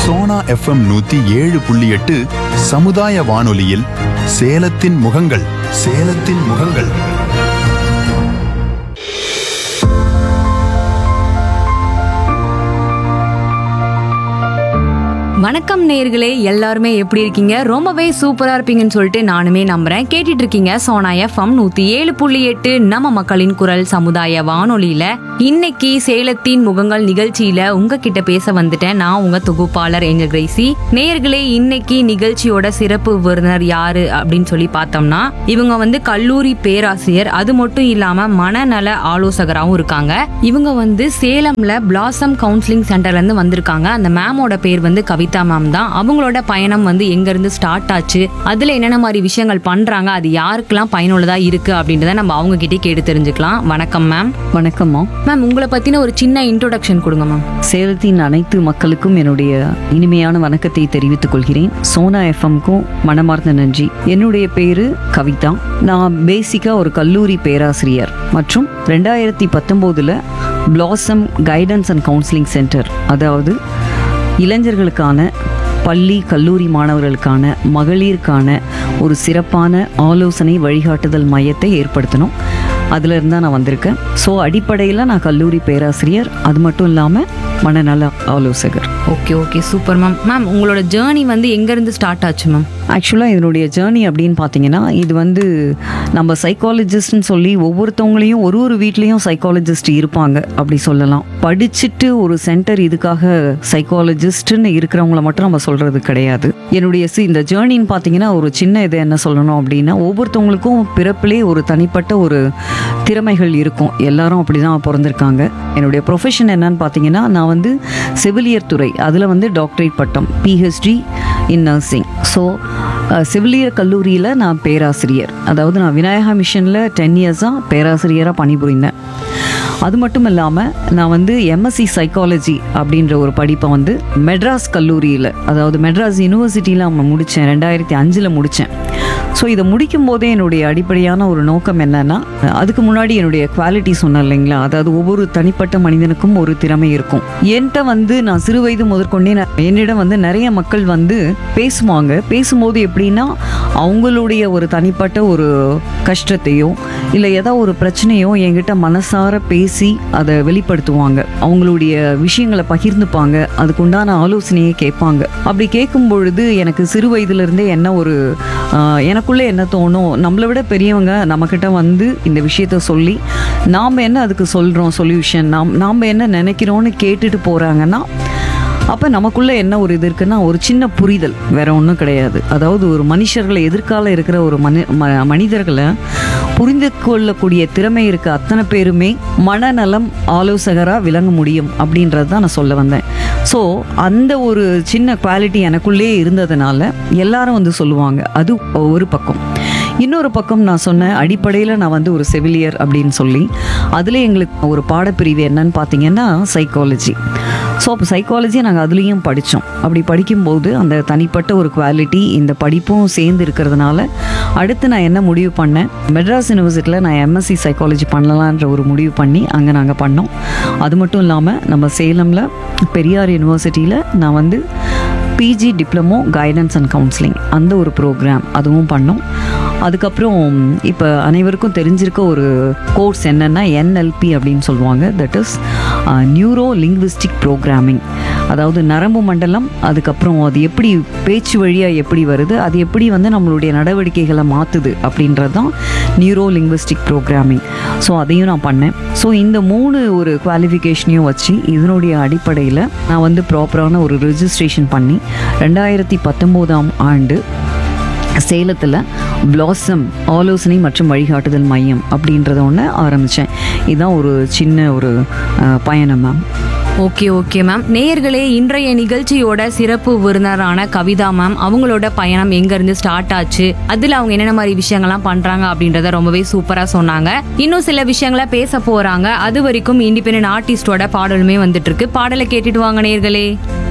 Sona FM நூத்தி ஏழு புள்ளி எட்டு சமுதாய வானொலியில் சேலத்தின் முகங்கள் சேலத்தின் முகங்கள் வணக்கம் நேயர்களே எல்லாருமே எப்படி இருக்கீங்க ரொம்பவே சூப்பரா இருப்பீங்கன்னு சொல்லிட்டு நானுமே நம்புறேன் கேட்டுட்டு இருக்கீங்க சோனா எஃப்எம் நூத்தி ஏழு புள்ளி எட்டு நம்ம மக்களின் குரல் சமுதாய வானொலியில இன்னைக்கு சேலத்தின் முகங்கள் நிகழ்ச்சியில உங்ககிட்ட பேச வந்துட்டேன் நான் உங்க தொகுப்பாளர் ஏஞ்சல் கிரேசி நேயர்களே இன்னைக்கு நிகழ்ச்சியோட சிறப்பு விருந்தினர் யாரு அப்படின்னு சொல்லி பார்த்தோம்னா இவங்க வந்து கல்லூரி பேராசிரியர் அது மட்டும் இல்லாம மனநல ஆலோசகராகவும் இருக்காங்க இவங்க வந்து சேலம்ல பிளாசம் கவுன்சிலிங் சென்டர்ல இருந்து வந்திருக்காங்க அந்த மேமோட பேர் வந்து கவிதா மேம் தான் அவங்களோட பயணம் வந்து எங்க இருந்து ஸ்டார்ட் ஆச்சு அதுல என்னென்ன மாதிரி விஷயங்கள் பண்றாங்க அது யாருக்கெல்லாம் பயனுள்ளதா இருக்கு அப்படின்றத நம்ம அவங்க கிட்டே கேட்டு தெரிஞ்சுக்கலாம் வணக்கம் மேம் வணக்கம்மா மேம் உங்களை பத்தின ஒரு சின்ன இன்ட்ரோடக்ஷன் கொடுங்க மேம் சேலத்தின் அனைத்து மக்களுக்கும் என்னுடைய இனிமையான வணக்கத்தை தெரிவித்துக் கொள்கிறேன் சோனா எஃப்எம்க்கும் மனமார்ந்த நன்றி என்னுடைய பேரு கவிதா நான் பேசிக்கா ஒரு கல்லூரி பேராசிரியர் மற்றும் ரெண்டாயிரத்தி பத்தொம்போதுல blossom guidance and counselling centre அதாவது இளைஞர்களுக்கான பள்ளி கல்லூரி மாணவர்களுக்கான மகளிருக்கான ஒரு சிறப்பான ஆலோசனை வழிகாட்டுதல் மையத்தை ஏற்படுத்தணும் அதுல இருந்தா நான் வந்திருக்கேன் ஸோ அடிப்படையில் நான் கல்லூரி பேராசிரியர் அது மட்டும் இல்லாமல் மனநல ஆலோசகர் okay okay super ma'am ma'am உங்களோட ஜேர்னி வந்து எங்க இருந்து ஸ்டார்ட் ஆச்சு மேம் ஆக்சுவலாக இதனுடைய ஜேர்னி அப்படின்னு பார்த்தீங்கன்னா இது வந்து நம்ம சைக்காலஜிஸ்ட்னு சொல்லி ஒவ்வொருத்தவங்களையும் ஒரு ஒரு வீட்லேயும் சைக்காலஜிஸ்ட் இருப்பாங்க அப்படி சொல்லலாம் படிச்சுட்டு ஒரு சென்டர் இதுக்காக சைக்காலஜிஸ்ட்னு இருக்கிறவங்கள மட்டும் நம்ம சொல்கிறது கிடையாது என்னுடைய சி இந்த ஜேர்னின்னு பார்த்தீங்கன்னா ஒரு சின்ன இது என்ன சொல்லணும் அப்படின்னா ஒவ்வொருத்தவங்களுக்கும் பிறப்பிலே ஒரு தனிப்பட்ட ஒரு திறமைகள் இருக்கும் எல்லாரும் அப்படி தான் பிறந்திருக்காங்க என்னுடைய ப்ரொஃபஷன் என்னன்னு பார்த்தீங்கன்னா நான் வந்து செவிலியர் துறை அதில் வந்து டாக்டரேட் பட்டம் பிஹெச்டி இன் நர்சிங் ஸோ செவிலியர் கல்லூரியில் நான் பேராசிரியர் அதாவது நான் விநாயகா மிஷனில் டென் இயர்ஸாக பேராசிரியராக பணிபுரிந்தேன் அது மட்டும் இல்லாமல் நான் வந்து எம்எஸ்சி சைக்காலஜி அப்படின்ற ஒரு படிப்பை வந்து மெட்ராஸ் கல்லூரியில் அதாவது மெட்ராஸ் யூனிவர்சிட்டியில் நான் முடித்தேன் ரெண்டாயிரத்தி அஞ்சில் முடித்தேன் ஸோ இதை முடிக்கும் போதே என்னுடைய அடிப்படையான ஒரு நோக்கம் என்னன்னா அதுக்கு முன்னாடி என்னுடைய குவாலிட்டி சொன்னேன் இல்லைங்களா அதாவது ஒவ்வொரு தனிப்பட்ட மனிதனுக்கும் ஒரு திறமை இருக்கும் என்கிட்ட வந்து நான் சிறு வயது முதற்கொண்டே நான் என்னிடம் வந்து நிறைய மக்கள் வந்து பேசுவாங்க பேசும்போது எப்படின்னா அவங்களுடைய ஒரு தனிப்பட்ட ஒரு கஷ்டத்தையோ இல்லை ஏதோ ஒரு பிரச்சனையோ என்கிட்ட மனசார பேசி அதை வெளிப்படுத்துவாங்க அவங்களுடைய விஷயங்களை பகிர்ந்துப்பாங்க அதுக்குண்டான ஆலோசனையை கேட்பாங்க அப்படி கேட்கும் பொழுது எனக்கு சிறு வயதுல இருந்தே என்ன ஒரு ஆஹ், எனக்குள்ளே என்ன தோணும் நம்மளை விட பெரியவங்க நம்மக்கிட்ட வந்து இந்த விஷயத்த சொல்லி நாம் என்ன அதுக்கு சொல்கிறோம் சொல்யூஷன் நாம் நாம் என்ன நினைக்கிறோன்னு கேட்டுட்டு போகிறாங்கன்னா அப்போ நமக்குள்ள என்ன ஒரு இது இருக்குன்னா ஒரு சின்ன புரிதல் வேற ஒன்றும் கிடையாது அதாவது ஒரு மனுஷர்களை எதிர்கால இருக்கிற ஒரு மனி ம- மனிதர்களை புரிந்து கொள்ளக்கூடிய திறமை இருக்க அத்தனை பேருமே மனநலம் ஆலோசகராக விளங்க முடியும் அப்படின்றது தான் நான் சொல்ல வந்தேன் ஸோ அந்த ஒரு சின்ன குவாலிட்டி எனக்குள்ளே இருந்ததுனால எல்லாரும் வந்து சொல்லுவாங்க அது ஒரு பக்கம் இன்னொரு பக்கம் நான் சொன்னேன் அடிப்படையில் நான் வந்து ஒரு செவிலியர் அப்படின்னு சொல்லி அதில் எங்களுக்கு ஒரு பாடப்பிரிவு என்னன்னு பார்த்தீங்கன்னா சைக்காலஜி ஸோ அப்போ சைக்காலஜி நாங்கள் அதுலேயும் படித்தோம் அப்படி படிக்கும்போது அந்த தனிப்பட்ட ஒரு குவாலிட்டி இந்த படிப்பும் சேர்ந்து இருக்கிறதுனால அடுத்து நான் என்ன முடிவு பண்ணேன் மெட்ராஸ் யூனிவர்சிட்டியில் நான் எம்எஸ்சி சைக்காலஜி பண்ணலான்ற ஒரு முடிவு பண்ணி அங்கே நாங்கள் பண்ணோம் அது மட்டும் இல்லாமல் நம்ம சேலமில் பெரியார் யூனிவர்சிட்டியில் நான் வந்து PG diploma guidance and counselling அந்த ஒரு ப்ரோக்ராம் அதுவும் பண்ணோம் அதுக்கப்புறம் இப்போ அனைவருக்கும் தெரிஞ்சிருக்க ஒரு கோர்ஸ் என்னன்னா என்எல்பி அப்படின்னு சொல்லுவாங்க that is neuro linguistic programming அதாவது நரம்பு மண்டலம் அதுக்கப்புறம் அது எப்படி பேச்சு வழியாக எப்படி வருது அது எப்படி வந்து நம்மளுடைய நடவடிக்கைகளை மாற்றுது அப்படின்றது தான் நியூரோ லிங்குவிஸ்டிக் ப்ரோக்ராமிங் ஸோ அதையும் நான் பண்ணேன் ஸோ இந்த மூணு ஒரு குவாலிஃபிகேஷனையும் வச்சு இதனுடைய அடிப்படையில் நான் வந்து ப்ராப்பரான ஒரு ரெஜிஸ்ட்ரேஷன் பண்ணி ரெண்டாயிரத்தி பத்தொம்போதாம் ஆண்டு சேலத்தில் பிளாசம் ஆலோசனை மற்றும் வழிகாட்டுதல் மையம் அப்படின்றத ஒன்று ஆரம்பித்தேன் இதுதான் ஒரு சின்ன ஒரு அஹ், பயணம் மேம் ஓகே ஓகே மேம் நேயர்களே இன்றைய நிகழ்ச்சியோட சிறப்பு விருந்தினரான கவிதா மேம் அவங்களோட பயணம் எங்க இருந்து ஸ்டார்ட் ஆச்சு அதுல அவங்க என்னென்ன மாதிரி விஷயங்கள்லாம் பண்றாங்க அப்படின்றத ரொம்பவே சூப்பரா சொன்னாங்க இன்னும் சில விஷயங்களை பேச போறாங்க அது வரைக்கும் இண்டிபெண்டன்ட் ஆர்டிஸ்டோட பாடலுமே வந்துட்டு இருக்கு பாடலை கேட்டுட்டு வாங்க நேயர்களே